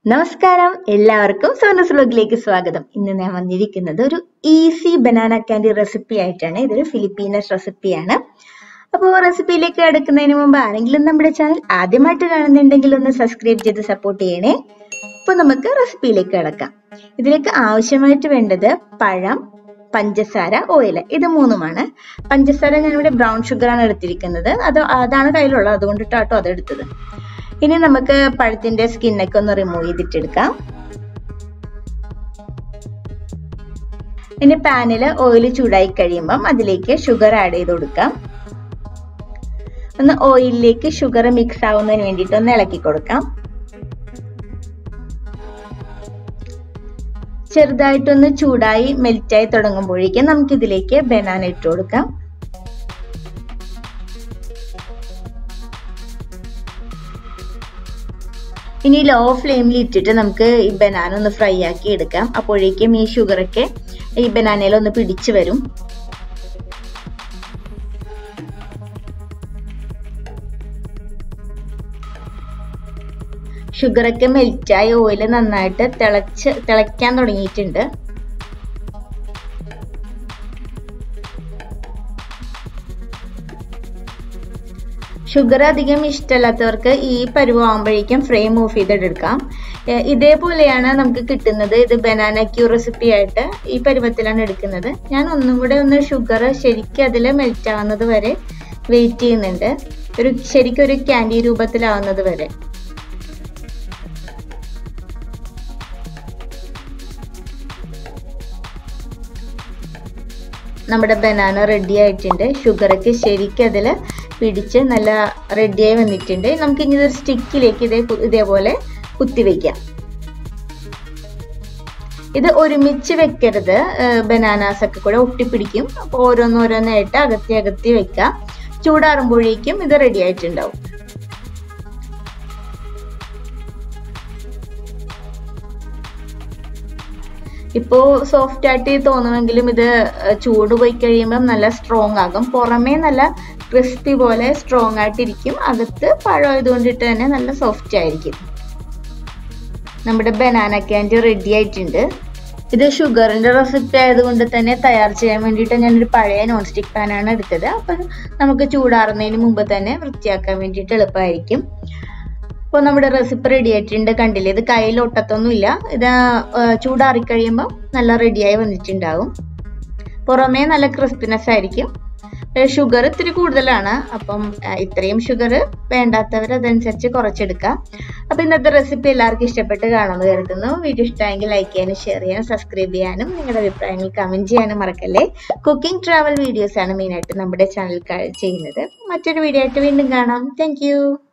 നമസ്കാരം എല്ലാവർക്കും സോനസ് വ്ലോഗിലേക്ക് സ്വാഗതം ഇന്ന് ഞാൻ വന്നിരിക്കുന്നത് ഒരു ഈസി ബനാന കാൻഡി റെസിപ്പി ആയിട്ടാണ് ഇതൊരു ഫിലിപ്പീനസ് റെസിപ്പിയാണ് അപ്പോൾ റെസിപ്പിയിലേക്ക് എടുക്കുന്നതിന് മുമ്പ് ആരെങ്കിലും നമ്മുടെ ചാനൽ ആദ്യമായിട്ട് കാണുന്നുണ്ടെങ്കിൽ ഒന്ന് സബ്സ്ക്രൈബ് ചെയ്ത് സപ്പോർട്ട് ചെയ്യണേ അപ്പോൾ നമുക്ക് റെസിപ്പിയിലേക്ക് കിടക്കാം ഇതിലേക്ക് ആവശ്യമായിട്ട് വേണ്ടത് പഴം പഞ്ചസാര ഓയിൽ ഇത് മൂന്നുമാണ് പഞ്ചസാര ഞാനിവിടെ ബ്രൗൺ ഷുഗർ ആണ് എടുത്തിരിക്കുന്നത് അത് അതാണ് കയ്യിലുള്ളത് അതുകൊണ്ടിട്ടാട്ടോ അത് എടുത്തത് ഇനി നമുക്ക് പഴത്തിന്റെ സ്കിന്നൊക്കെ ഒന്ന് റിമൂവ് ചെയ്തിട്ടെടുക്കാം ഇനി പാനിൽ ഓയിൽ ചൂടായി കഴിയുമ്പം അതിലേക്ക് ഷുഗർ ആഡ് ചെയ്ത് കൊടുക്കാം ഒന്ന് ഓയിലിലേക്ക് ഷുഗർ മിക്സ് ആവുന്നതിന് വേണ്ടിയിട്ട് ഒന്ന് ഇളക്കി കൊടുക്കാം ചെറുതായിട്ടൊന്ന് ചൂടായി മെൽറ്റായി തുടങ്ങുമ്പോഴേക്കും നമുക്ക് ഇതിലേക്ക് ബനാന ഇട്ട് കൊടുക്കാം ഇനി ലോ ഫ്ലെയിമിൽ ഇട്ടിട്ട് നമുക്ക് ഈ ബനാന ഒന്ന് ഫ്രൈ ആക്കി എടുക്കാം അപ്പോഴേക്കും ഈ ഷുഗറൊക്കെ ഈ ബനാനയിൽ ഒന്ന് പിടിച്ചു വരും ഷുഗറൊക്കെ മെൽറ്റായി ഓയിൽ നന്നായിട്ട് തിളച്ച് തിളയ്ക്കാൻ തുടങ്ങിയിട്ടുണ്ട് ഷുഗർ അധികം ഇഷ്ടമല്ലാത്തവർക്ക് ഈ പരുവാകുമ്പോഴേക്കും ഫ്രെയിം ഓഫ് ചെയ്തെടുക്കാം ഇതേപോലെയാണ് നമുക്ക് കിട്ടുന്നത് ഇത് ബനാന ക്യൂ റെസിപ്പി ആയിട്ട് ഈ പരുവത്തിലാണ് എടുക്കുന്നത് ഞാൻ ഒന്നും കൂടെ ഒന്ന് ഷുഗർ ശരിക്കും അതിൽ മെൽറ്റ് ആവുന്നത് വരെ വെയിറ്റ് ചെയ്യുന്നുണ്ട് ഒരു ശരിക്കും ഒരു ക്യാൻഡി രൂപത്തിലാവുന്നത് വരെ നമ്മുടെ ബനാന റെഡി ആയിട്ടുണ്ട് ഷുഗറൊക്കെ ശരിക്കും അതിൽ പിടിച്ച് നല്ല റെഡിയായി വന്നിട്ടുണ്ട് നമുക്ക് ഇനി ഇതൊരു സ്റ്റിക്കിലേക്ക് ഇതേ ഇതേപോലെ കുത്തിവെക്കാം ഇത് ഒരുമിച്ച് വെക്കരുത് ബനാനാസ് ഒക്കെ കൂടെ ഒട്ടിപ്പിടിക്കും അപ്പോൾ ഓരോന്നോരോന്നായിട്ട് അകത്തി അകത്തി വെക്കാം ചൂടാറുമ്പോഴേക്കും ഇത് റെഡി ആയിട്ടുണ്ടാവും ഇപ്പോ സോഫ്റ്റ് ആയിട്ട് തോന്നുമെങ്കിലും ഇത് ചൂട് പോയി കഴിയുമ്പോൾ നല്ല സ്ട്രോങ് ആകും പുറമേ നല്ല ക്രിസ്പി പോലെ സ്ട്രോങ് ആയിട്ടിരിക്കും അകത്ത് പഴം ഇതുകൊണ്ടിട്ട് തന്നെ നല്ല സോഫ്റ്റ് ആയിരിക്കും നമ്മുടെ ബനാന ക്യാൻഡി റെഡി ആയിട്ടുണ്ട് ഇത് ഷുഗറിന്റെ റെസിപ്പി ആയതുകൊണ്ട് തന്നെ തയ്യാർ ചെയ്യാൻ വേണ്ടിയിട്ട് ഞാനൊരു പഴയ നോൺ സ്റ്റിക് പാനാണ് എടുത്തത് അപ്പം നമുക്ക് ചൂടാറുന്നതിന് മുമ്പ് തന്നെ വൃത്തിയാക്കാൻ വേണ്ടിയിട്ട് എളുപ്പമായിരിക്കും അപ്പോൾ നമ്മുടെ റെസിപ്പി റെഡി ആയിട്ടുണ്ട് കണ്ടില്ലേ ഇത് കയ്യിൽ ഒട്ടത്തൊന്നുമില്ല ഇത് ചൂടാറി കഴിയുമ്പോൾ നല്ല റെഡിയായി വന്നിട്ടുണ്ടാവും പുറമേ നല്ല ക്രിസ്പിനെസ് ആയിരിക്കും ഷുഗർ ഇത്തിരി കൂടുതലാണ് അപ്പം ഇത്രയും ഷുഗർ വേണ്ടാത്തവർ അതനുസരിച്ച് കുറച്ചെടുക്കാം അപ്പം ഇന്നത്തെ റെസിപ്പി എല്ലാവർക്കും ഇഷ്ടപ്പെട്ട് കാണുമെന്ന് കരുതുന്നു വീഡിയോ ഇഷ്ടമായെങ്കിൽ ലൈക്ക് ചെയ്യാനും ഷെയർ ചെയ്യാനും സബ്സ്ക്രൈബ് ചെയ്യാനും നിങ്ങളുടെ അഭിപ്രായങ്ങൾ കമൻറ്റ് ചെയ്യാനും മറക്കല്ലേ കുക്കിംഗ് ട്രാവൽ വീഡിയോസ് ആണ് മെയിനായിട്ട് നമ്മുടെ ചാനൽ ചെയ്യുന്നത് മറ്റൊരു വീഡിയോ ആയിട്ട് വീണ്ടും കാണാം താങ്ക്